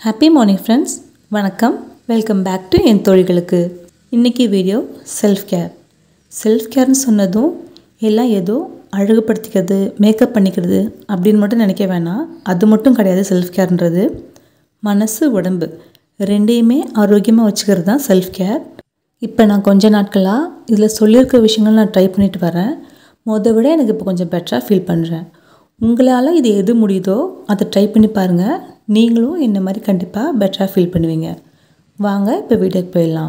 happy morning friends வணக்கம் welcome back to என் தோழிகளுக்கு இன்றைக்கி வீடியோ செல்ஃப் கேர் செல்ஃப் கேர்னு சொன்னதும் எல்லாம் ஏதோ அழகுபடுத்திக்கிறது மேக்கப் பண்ணிக்கிறது அப்படின்னு மட்டும் நினைக்க வேணாம் அது மட்டும் கிடையாது செல்ஃப் கேர்ன்றது மனசு உடம்பு ரெண்டையுமே ஆரோக்கியமாக வச்சுக்கிறது தான் செல்ஃப் கேர் இப்போ நான் கொஞ்ச நாட்களாக இதில் சொல்லியிருக்க விஷயங்கள் நான் ட்ரை பண்ணிட்டு வரேன் மொதல் விட எனக்கு இப்போ கொஞ்சம் பெட்டராக ஃபீல் பண்ணுறேன் உங்களால் இது எது முடியுதோ அதை ட்ரை பண்ணி பாருங்கள் நீங்களும் இந்த மாதிரி கண்டிப்பாக பெட்டராக ஃபீல் பண்ணுவீங்க வாங்க இப்போ வீடியோக்கு போயிடலாம்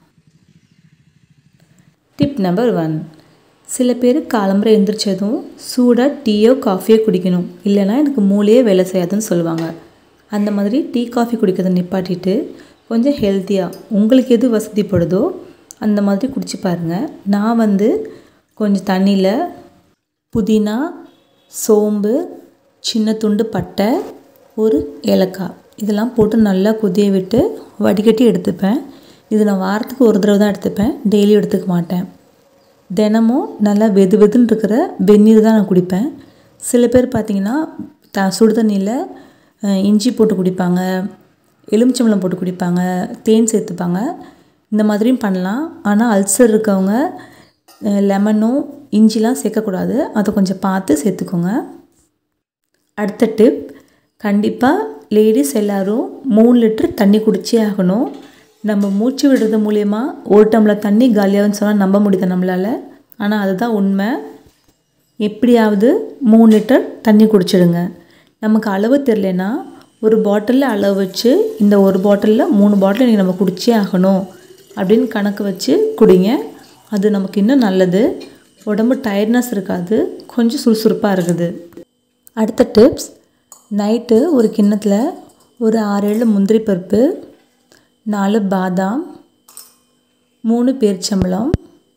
டிப் நம்பர் ஒன் சில பேர் காலம்பரை எழுந்திரிச்சதும் சூடாக டீயோ காஃபியோ குடிக்கணும் இல்லைன்னா எனக்கு மூளையே வேலை செய்யாதுன்னு சொல்லுவாங்க அந்த மாதிரி டீ காஃபி குடிக்கிறத நிப்பாட்டிட்டு கொஞ்சம் ஹெல்த்தியாக உங்களுக்கு எது வசதிப்படுதோ அந்த மாதிரி குடிச்சு பாருங்கள் நான் வந்து கொஞ்சம் தண்ணியில் புதினா சோம்பு சின்ன துண்டு பட்டை ஒரு ஏலக்காய் இதெல்லாம் போட்டு நல்லா கொதிய விட்டு வடிகட்டி எடுத்துப்பேன் இது நான் வாரத்துக்கு ஒரு தடவை தான் எடுத்துப்பேன் டெய்லி எடுத்துக்க மாட்டேன் தினமும் நல்லா வெது வெதுன்னு இருக்கிற வெந்நீர் தான் நான் குடிப்பேன் சில பேர் பார்த்திங்கன்னா த சுடு தண்ணியில் இஞ்சி போட்டு குடிப்பாங்க எலுமிச்சம்பழம் போட்டு குடிப்பாங்க தேன் சேர்த்துப்பாங்க இந்த மாதிரியும் பண்ணலாம் ஆனால் அல்சர் இருக்கவங்க லெமனும் இஞ்சிலாம் சேர்க்கக்கூடாது அதை கொஞ்சம் பார்த்து சேர்த்துக்கோங்க அடுத்த டிப் கண்டிப்பாக லேடிஸ் எல்லோரும் மூணு லிட்டர் தண்ணி குடிச்சே ஆகணும் நம்ம மூச்சு விடுறது மூலயமா ஒரு டம்ளர் தண்ணி காலியாகுன்னு சொன்னால் நம்ப முடியுது நம்மளால் ஆனால் அதுதான் உண்மை எப்படியாவது மூணு லிட்டர் தண்ணி குடிச்சிடுங்க நமக்கு அளவு தெரிலனா ஒரு பாட்டிலில் அளவு வச்சு இந்த ஒரு பாட்டிலில் மூணு பாட்டில் நீங்கள் நம்ம குடிச்சே ஆகணும் அப்படின்னு கணக்கு வச்சு குடிங்க அது நமக்கு இன்னும் நல்லது உடம்பு டயர்ட்னஸ் இருக்காது கொஞ்சம் சுறுசுறுப்பாக இருக்குது அடுத்த டிப்ஸ் நைட்டு ஒரு கிண்ணத்தில் ஒரு ஆறு ஏழு முந்திரி பருப்பு நாலு பாதாம் மூணு பேரிச்சம்பழம்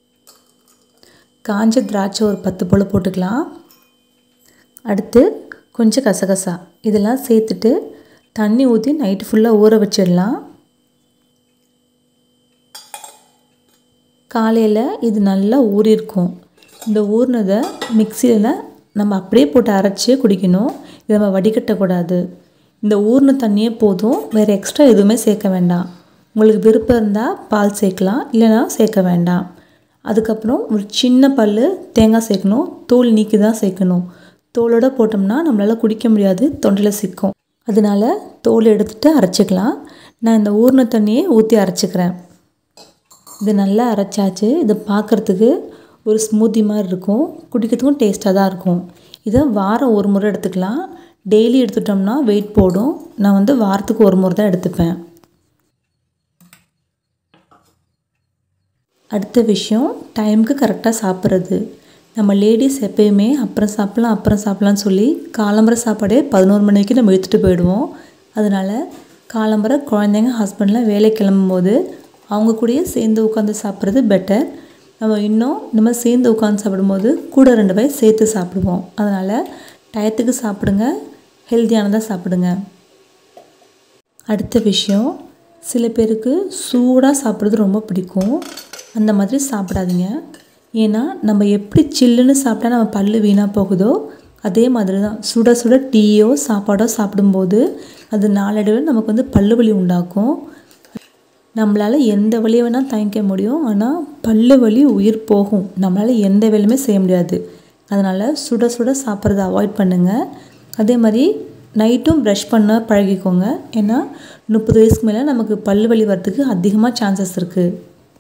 காஞ்ச திராட்சை ஒரு பத்து போல் போட்டுக்கலாம் அடுத்து கொஞ்சம் கசகசா இதெல்லாம் சேர்த்துட்டு தண்ணி ஊற்றி நைட்டு ஃபுல்லாக ஊற வச்சிடலாம் காலையில் இது நல்லா ஊறியிருக்கும் இந்த ஊறினதை மிக்சியில் நம்ம அப்படியே போட்டு அரைச்சி குடிக்கணும் இதை நம்ம வடிகட்டக்கூடாது இந்த ஊறின தண்ணியே போதும் வேறு எக்ஸ்ட்ரா எதுவுமே சேர்க்க வேண்டாம் உங்களுக்கு விருப்பம் இருந்தால் பால் சேர்க்கலாம் இல்லைனா சேர்க்க வேண்டாம் அதுக்கப்புறம் ஒரு சின்ன பல் தேங்காய் சேர்க்கணும் தோல் நீக்கி தான் சேர்க்கணும் தோலோடு போட்டோம்னா நம்மளால் குடிக்க முடியாது தொண்டையில் சிக்கும் அதனால தோல் எடுத்துகிட்டு அரைச்சிக்கலாம் நான் இந்த ஊறின தண்ணியை ஊற்றி அரைச்சிக்கிறேன் இது நல்லா அரைச்சாச்சு இது பார்க்குறதுக்கு ஒரு ஸ்மூத்தி மாதிரி இருக்கும் குடிக்கிறதுக்கும் டேஸ்ட்டாக தான் இருக்கும் இதை வாரம் ஒரு முறை எடுத்துக்கலாம் டெய்லி எடுத்துட்டோம்னா வெயிட் போடும் நான் வந்து வாரத்துக்கு ஒரு முறை தான் எடுத்துப்பேன் அடுத்த விஷயம் டைமுக்கு கரெக்டாக சாப்பிட்றது நம்ம லேடிஸ் எப்பயுமே அப்புறம் சாப்பிட்லாம் அப்புறம் சாப்பிட்லான்னு சொல்லி காலம்பரை சாப்பாடே பதினோரு மணிக்கு நம்ம எடுத்துகிட்டு போயிடுவோம் அதனால் காலம்பரை குழந்தைங்க ஹஸ்பண்ட்லாம் வேலை கிளம்பும்போது அவங்க கூடயே சேர்ந்து உட்காந்து சாப்பிட்றது பெட்டர் நம்ம இன்னும் இந்த மாதிரி சேர்ந்து உட்காந்து சாப்பிடும்போது கூட ரெண்டு பேர் சேர்த்து சாப்பிடுவோம் அதனால் டயத்துக்கு சாப்பிடுங்க ஹெல்த்தியானதாக சாப்பிடுங்க அடுத்த விஷயம் சில பேருக்கு சூடாக சாப்பிட்றது ரொம்ப பிடிக்கும் அந்த மாதிரி சாப்பிடாதீங்க ஏன்னா நம்ம எப்படி சில்லுன்னு சாப்பிட்டா நம்ம பல் வீணாக போகுதோ அதே மாதிரி தான் சுட சுட டீயோ சாப்பாடோ சாப்பிடும்போது அது நாளடைவில் நமக்கு வந்து பல்லு வலி உண்டாக்கும் நம்மளால் எந்த வழியை வேணால் தாங்கிக்க முடியும் ஆனால் பல்லு வலி உயிர் போகும் நம்மளால் எந்த வேலையுமே செய்ய முடியாது அதனால் சுட சுட சாப்பிட்றத அவாய்ட் பண்ணுங்கள் அதே மாதிரி நைட்டும் ப்ரஷ் பண்ண பழகிக்கோங்க ஏன்னா முப்பது வயசுக்கு மேலே நமக்கு பல்லு வலி வரத்துக்கு அதிகமாக சான்சஸ் இருக்குது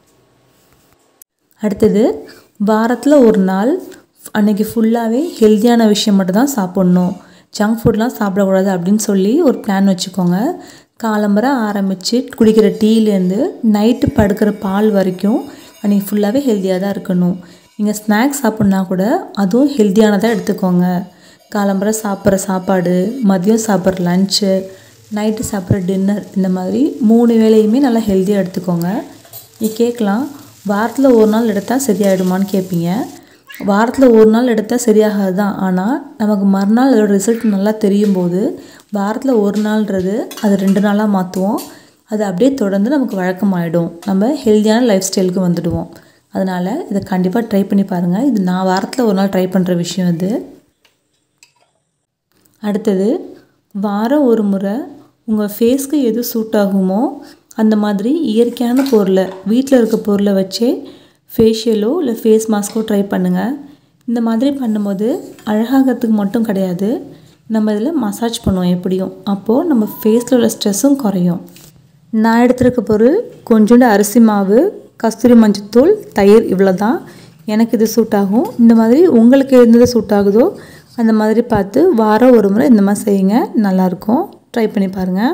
அடுத்தது வாரத்தில் ஒரு நாள் அன்றைக்கி ஃபுல்லாகவே ஹெல்த்தியான விஷயம் மட்டும் தான் சாப்பிட்ணும் ஜங்க் ஃபுட்லாம் சாப்பிடக்கூடாது அப்படின்னு சொல்லி ஒரு பிளான் வச்சுக்கோங்க காலம்பரை ஆரம்பித்து குடிக்கிற டீலேருந்து நைட்டு படுக்கிற பால் வரைக்கும் அன்றைக்கி ஃபுல்லாகவே ஹெல்த்தியாக தான் இருக்கணும் நீங்கள் ஸ்நாக்ஸ் சாப்பிட்னா கூட அதுவும் ஹெல்த்தியானதாக எடுத்துக்கோங்க காலம்பரை சாப்பிட்ற சாப்பாடு மதியம் சாப்பிட்ற லஞ்சு நைட்டு சாப்பிட்ற டின்னர் இந்த மாதிரி மூணு வேலையுமே நல்லா ஹெல்த்தியாக எடுத்துக்கோங்க நீ கேட்கலாம் வாரத்தில் ஒரு நாள் எடுத்தால் சரியாயிடுமான்னு கேட்பீங்க வாரத்தில் ஒரு நாள் எடுத்தால் சரியாகாது தான் ஆனால் நமக்கு மறுநாள் அதோட ரிசல்ட் நல்லா தெரியும் போது வாரத்தில் ஒரு நாள்ன்றது அது ரெண்டு நாளாக மாற்றுவோம் அது அப்படியே தொடர்ந்து நமக்கு வழக்கமாயிடும் நம்ம ஹெல்த்தியான லைஃப் ஸ்டைலுக்கு வந்துடுவோம் அதனால் இதை கண்டிப்பாக ட்ரை பண்ணி பாருங்கள் இது நான் வாரத்தில் ஒரு நாள் ட்ரை பண்ணுற விஷயம் இது அடுத்தது வாரம் ஒரு முறை உங்கள் ஃபேஸ்க்கு எது சூட் ஆகுமோ அந்த மாதிரி இயற்கையான பொருளை வீட்டில் இருக்க பொருளை வச்சே ஃபேஷியலோ இல்லை ஃபேஸ் மாஸ்க்கோ ட்ரை பண்ணுங்கள் இந்த மாதிரி பண்ணும்போது அழகாகிறதுக்கு மட்டும் கிடையாது நம்ம இதில் மசாஜ் பண்ணுவோம் எப்படியும் அப்போது நம்ம ஃபேஸில் உள்ள ஸ்ட்ரெஸ்ஸும் குறையும் நான் எடுத்திருக்க பொருள் கொஞ்சோண்டு அரிசி மாவு கஸ்தூரி மஞ்சத்தூள் தயிர் இவ்வளோ தான் எனக்கு இது சூட் ஆகும் இந்த மாதிரி உங்களுக்கு எந்தது சூட் ஆகுதோ அந்த மாதிரி பார்த்து வாரம் ஒரு முறை இந்த மாதிரி செய்யுங்க நல்லாயிருக்கும் ட்ரை பண்ணி பாருங்கள்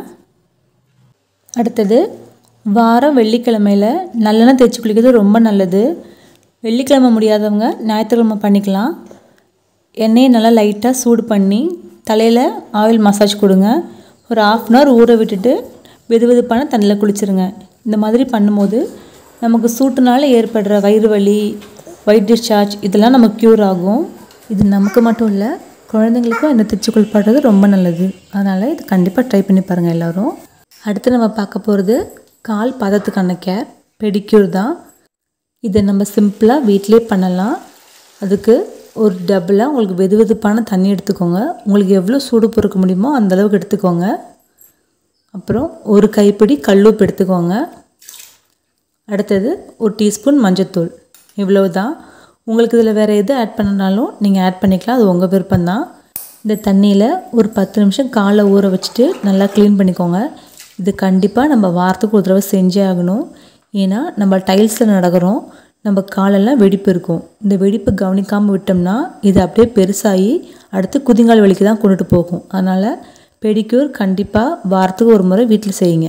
அடுத்தது வாரம் வெள்ளிக்கிழமையில் நல்லெண்ணெய் தேய்ச்சி குளிக்கிறது ரொம்ப நல்லது வெள்ளிக்கிழமை முடியாதவங்க ஞாயிற்றுக்கிழமை பண்ணிக்கலாம் எண்ணெயை நல்லா லைட்டாக சூடு பண்ணி தலையில் ஆயில் மசாஜ் கொடுங்க ஒரு ஆஃப் அன் ஹவர் ஊற விட்டுட்டு வெது வெதுப்பான தண்ணியில் குளிச்சிருங்க இந்த மாதிரி பண்ணும்போது நமக்கு சூட்டுனால ஏற்படுற வயிறு வலி ஒயிட் டிஸ்சார்ஜ் இதெல்லாம் நமக்கு க்யூர் ஆகும் இது நமக்கு மட்டும் இல்லை குழந்தைங்களுக்கும் இந்த தேய்ச்சி குளிப்பாடுறது ரொம்ப நல்லது அதனால் இது கண்டிப்பாக ட்ரை பண்ணி பாருங்கள் எல்லோரும் அடுத்து நம்ம பார்க்க போகிறது கால் பதத்துக்கான கேர் பெடிக்யூர் தான் இதை நம்ம சிம்பிளாக வீட்டிலே பண்ணலாம் அதுக்கு ஒரு டப்பில் உங்களுக்கு வெது வெதுப்பான தண்ணி எடுத்துக்கோங்க உங்களுக்கு எவ்வளோ சூடு பொறுக்க முடியுமோ அந்த அளவுக்கு எடுத்துக்கோங்க அப்புறம் ஒரு கைப்பிடி கல்லுப்பு எடுத்துக்கோங்க அடுத்தது ஒரு டீஸ்பூன் மஞ்சத்தூள் இவ்வளவு தான் உங்களுக்கு இதில் வேறு எது ஆட் பண்ணனாலும் நீங்கள் ஆட் பண்ணிக்கலாம் அது உங்கள் விருப்பம்தான் இந்த தண்ணியில் ஒரு பத்து நிமிஷம் காலை ஊற வச்சுட்டு நல்லா க்ளீன் பண்ணிக்கோங்க இது கண்டிப்பாக நம்ம வாரத்துக்கு ஒரு தடவை செஞ்சே ஆகணும் ஏன்னா நம்ம டைல்ஸில் நடக்கிறோம் நம்ம காலெல்லாம் வெடிப்பு இருக்கும் இந்த வெடிப்பு கவனிக்காமல் விட்டோம்னா இது அப்படியே பெருசாகி அடுத்து குதிங்கால் வலிக்கு தான் கொண்டுட்டு போகும் அதனால் பெடிக்யூர் கண்டிப்பாக வாரத்துக்கு ஒரு முறை வீட்டில் செய்யுங்க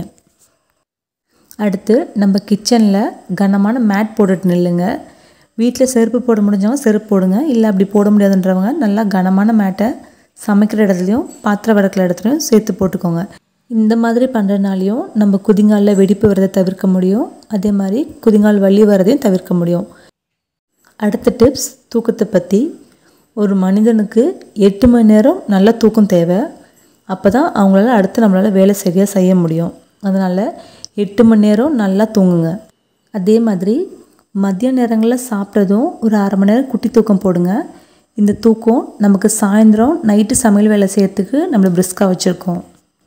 அடுத்து நம்ம கிச்சனில் கனமான மேட் போட்டுட்டு நில்லுங்க வீட்டில் செருப்பு போட முடிஞ்சவங்க செருப்பு போடுங்க இல்லை அப்படி போட முடியாதுன்றவங்க நல்லா கனமான மேட்டை சமைக்கிற இடத்துலையும் பாத்திரம் வடக்கிற இடத்துலையும் சேர்த்து போட்டுக்கோங்க இந்த மாதிரி பண்ணுறதுனாலையும் நம்ம குதிங்காலில் வெடிப்பு வரதை தவிர்க்க முடியும் அதே மாதிரி குதிங்கால் வலி வரதையும் தவிர்க்க முடியும் அடுத்த டிப்ஸ் தூக்கத்தை பற்றி ஒரு மனிதனுக்கு எட்டு மணி நேரம் நல்ல தூக்கம் தேவை அப்போ தான் அவங்களால அடுத்து நம்மளால் வேலை சரியாக செய்ய முடியும் அதனால் எட்டு மணி நேரம் நல்லா தூங்குங்க அதே மாதிரி மதிய நேரங்களில் சாப்பிட்றதும் ஒரு அரை மணி நேரம் குட்டி தூக்கம் போடுங்க இந்த தூக்கம் நமக்கு சாயந்தரம் நைட்டு சமையல் வேலை செய்யறதுக்கு நம்மளை பிரிஸ்காக வச்சுருக்கோம்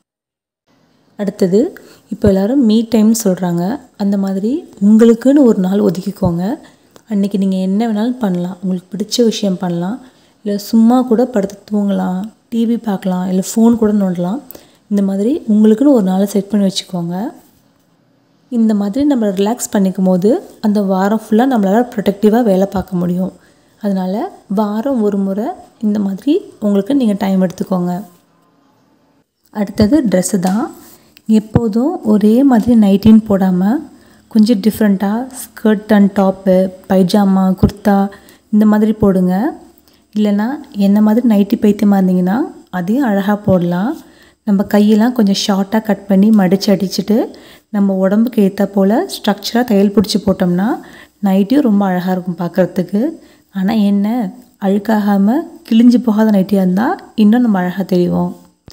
அடுத்தது இப்போ எல்லோரும் மீ டைம் சொல்கிறாங்க அந்த மாதிரி உங்களுக்குன்னு ஒரு நாள் ஒதுக்கிக்கோங்க அன்றைக்கி நீங்கள் என்ன வேணாலும் பண்ணலாம் உங்களுக்கு பிடிச்ச விஷயம் பண்ணலாம் இல்லை சும்மா கூட படுத்து தூங்கலாம் டிவி பார்க்கலாம் இல்லை ஃபோன் கூட நோண்டலாம் இந்த மாதிரி உங்களுக்குன்னு ஒரு நாளை செட் பண்ணி வச்சுக்கோங்க இந்த மாதிரி நம்ம ரிலாக்ஸ் பண்ணிக்கும் போது அந்த வாரம் ஃபுல்லாக நம்மளால் ப்ரொடக்டிவாக வேலை பார்க்க முடியும் அதனால் வாரம் ஒரு முறை இந்த மாதிரி உங்களுக்கு நீங்கள் டைம் எடுத்துக்கோங்க அடுத்தது ட்ரெஸ்ஸு தான் எப்போதும் ஒரே மாதிரி நைட்டின்னு போடாமல் கொஞ்சம் டிஃப்ரெண்ட்டாக skirt and top pyjama kurta இந்த மாதிரி போடுங்க இல்லைன்னா என்ன மாதிரி நைட்டி பைத்தியமாக இருந்தீங்கன்னா அதையும் அழகாக போடலாம் நம்ம கையெல்லாம் கொஞ்சம் ஷார்ட்டாக கட் பண்ணி மடித்து அடிச்சுட்டு நம்ம உடம்புக்கு ஏற்ற போல் ஸ்ட்ரக்சராக தையல் பிடிச்சி போட்டோம்னா நைட்டியும் ரொம்ப அழகாக இருக்கும் பார்க்குறதுக்கு ஆனால் என்ன அழுக்காகாமல் கிழிஞ்சு போகாத நைட்டியாக இருந்தால் இன்னும் நம்ம அழகாக தெரியும்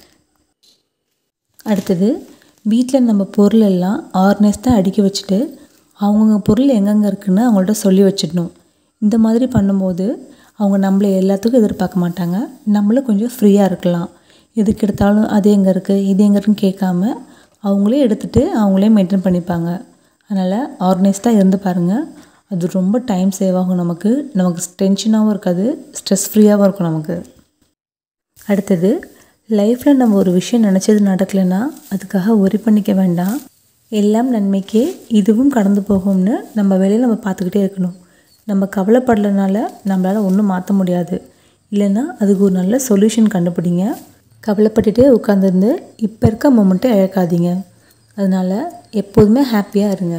அடுத்தது வீட்டில் நம்ம பொருள் எல்லாம் ஆர்கனைஸ் தான் அடுக்கி வச்சுட்டு அவங்கவுங்க பொருள் எங்கெங்கே இருக்குன்னு அவங்கள்ட்ட சொல்லி வச்சிடணும் இந்த மாதிரி பண்ணும்போது அவங்க நம்மளை எல்லாத்துக்கும் எதிர்பார்க்க மாட்டாங்க நம்மளும் கொஞ்சம் ஃப்ரீயாக இருக்கலாம் எதுக்கு எடுத்தாலும் அது எங்கே இருக்குது இது எங்கே இருக்குன்னு கேட்காம அவங்களே எடுத்துகிட்டு அவங்களே மெயின்டைன் பண்ணிப்பாங்க அதனால் ஆர்கனைஸ்டாக இருந்து பாருங்கள் அது ரொம்ப டைம் சேவ் ஆகும் நமக்கு நமக்கு டென்ஷனாகவும் இருக்காது ஸ்ட்ரெஸ் ஃப்ரீயாகவும் இருக்கும் நமக்கு அடுத்தது லைஃப்பில் நம்ம ஒரு விஷயம் நினச்சது நடக்கலைன்னா அதுக்காக ஒரி பண்ணிக்க வேண்டாம் எல்லாம் நன்மைக்கே இதுவும் கடந்து போகும்னு நம்ம வேலையை நம்ம பார்த்துக்கிட்டே இருக்கணும் நம்ம கவலைப்படலைனால நம்மளால் ஒன்றும் மாற்ற முடியாது இல்லைன்னா அதுக்கு ஒரு நல்ல சொல்யூஷன் கண்டுபிடிங்க கவலைப்பட்டுட்டே உட்காந்துருந்து இப்போ இருக்க மொமெண்ட்டை இழக்காதீங்க அதனால் எப்போதுமே ஹாப்பியாக இருங்க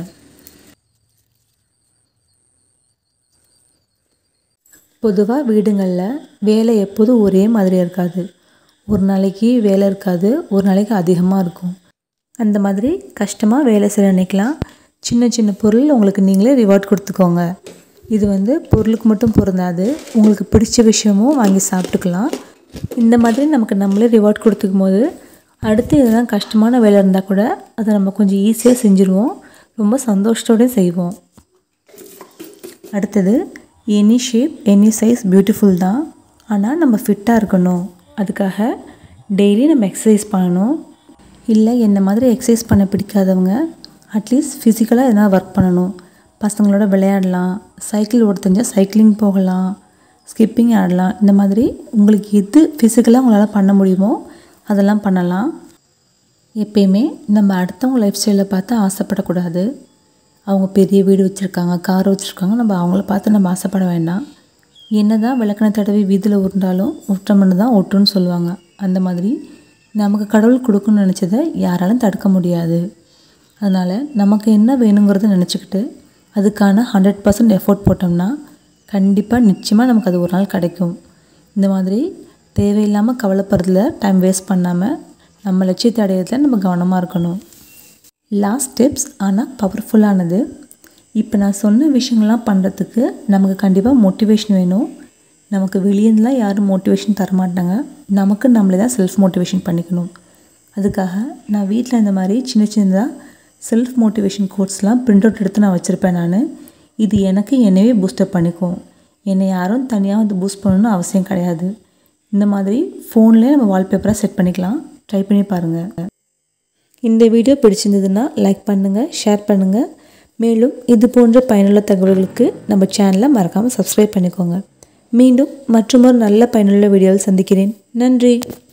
பொதுவாக வீடுங்களில் வேலை எப்போதும் ஒரே மாதிரி இருக்காது ஒரு நாளைக்கு வேலை இருக்காது ஒரு நாளைக்கு அதிகமாக இருக்கும் அந்த மாதிரி கஷ்டமாக வேலை செய்ய நினைக்கலாம் சின்ன சின்ன பொருள் உங்களுக்கு நீங்களே ரிவார்ட் கொடுத்துக்கோங்க இது வந்து பொருளுக்கு மட்டும் பொருந்தாது உங்களுக்கு பிடிச்ச விஷயமும் வாங்கி சாப்பிட்டுக்கலாம் இந்த மாதிரி நமக்கு நம்மளே ரிவார்ட் கொடுத்துக்கும் போது அடுத்து இதெல்லாம் கஷ்டமான வேலை இருந்தால் கூட அதை நம்ம கொஞ்சம் ஈஸியாக செஞ்சுருவோம் ரொம்ப சந்தோஷத்தோடு செய்வோம் அடுத்தது any shape any size beautiful தான் ஆனால் நம்ம ஃபிட்டாக இருக்கணும் அதுக்காக டெய்லி நம்ம எக்ஸசைஸ் பண்ணணும் இல்லை என்ன மாதிரி எக்ஸசைஸ் பண்ண பிடிக்காதவங்க அட்லீஸ்ட் ஃபிசிக்கலாக எதனா ஒர்க் பண்ணணும் பசங்களோட விளையாடலாம் சைக்கிள் ஓட்ட தெரிஞ்சால் சைக்கிளிங் போகலாம் ஸ்கிப்பிங் ஆடலாம் இந்த மாதிரி உங்களுக்கு எது ஃபிசிக்கலாக உங்களால் பண்ண முடியுமோ அதெல்லாம் பண்ணலாம் எப்பயுமே நம்ம அடுத்தவங்க லைஃப் ஸ்டைலை பார்த்து ஆசைப்படக்கூடாது அவங்க பெரிய வீடு வச்சுருக்காங்க கார் வச்சுருக்காங்க நம்ம அவங்கள பார்த்து நம்ம ஆசைப்பட வேண்டாம் என்ன தான் விளக்கணை தடவி வீதியில் உருண்டாலும் ஒற்றமண்ணு தான் ஒட்டுன்னு சொல்லுவாங்க அந்த மாதிரி நமக்கு கடவுள் கொடுக்கணும்னு நினச்சதை யாராலும் தடுக்க முடியாது அதனால் நமக்கு என்ன வேணுங்கிறத நினச்சிக்கிட்டு அதுக்கான ஹண்ட்ரட் பர்சன்ட் எஃபோர்ட் போட்டோம்னா கண்டிப்பாக நிச்சயமாக நமக்கு அது ஒரு நாள் கிடைக்கும் இந்த மாதிரி தேவையில்லாமல் கவலைப்படுறதுல டைம் வேஸ்ட் பண்ணாமல் நம்ம லட்சியத்தை அடையிறதுல நம்ம கவனமாக இருக்கணும் லாஸ்ட் டிப்ஸ் ஆனால் பவர்ஃபுல்லானது இப்போ நான் சொன்ன விஷயங்கள்லாம் பண்ணுறதுக்கு நமக்கு கண்டிப்பாக மோட்டிவேஷன் வேணும் நமக்கு வெளியேருந்துலாம் யாரும் மோட்டிவேஷன் தரமாட்டாங்க நமக்கு நம்மளே தான் செல்ஃப் மோட்டிவேஷன் பண்ணிக்கணும் அதுக்காக நான் வீட்டில் இந்த மாதிரி சின்ன சின்னதாக செல்ஃப் மோட்டிவேஷன் கோட்ஸ்லாம் பிரிண்ட் அவுட் எடுத்து நான் வச்சுருப்பேன் நான் இது எனக்கு என்னவே பூஸ்டப் பண்ணிக்கும் என்னை யாரும் தனியாக வந்து பூஸ்ட் பண்ணணும்னு அவசியம் கிடையாது இந்த மாதிரி ஃபோன்லேயே நம்ம வால்பேப்பராக செட் பண்ணிக்கலாம் ட்ரை பண்ணி பாருங்கள் இந்த வீடியோ பிடிச்சிருந்ததுன்னா லைக் பண்ணுங்கள் ஷேர் பண்ணுங்கள் மேலும் இது போன்ற பயனுள்ள தகவல்களுக்கு நம்ம சேனலை மறக்காமல் சப்ஸ்கிரைப் பண்ணிக்கோங்க மீண்டும் மற்றொரு நல்ல பயனுள்ள வீடியோவில் சந்திக்கிறேன் நன்றி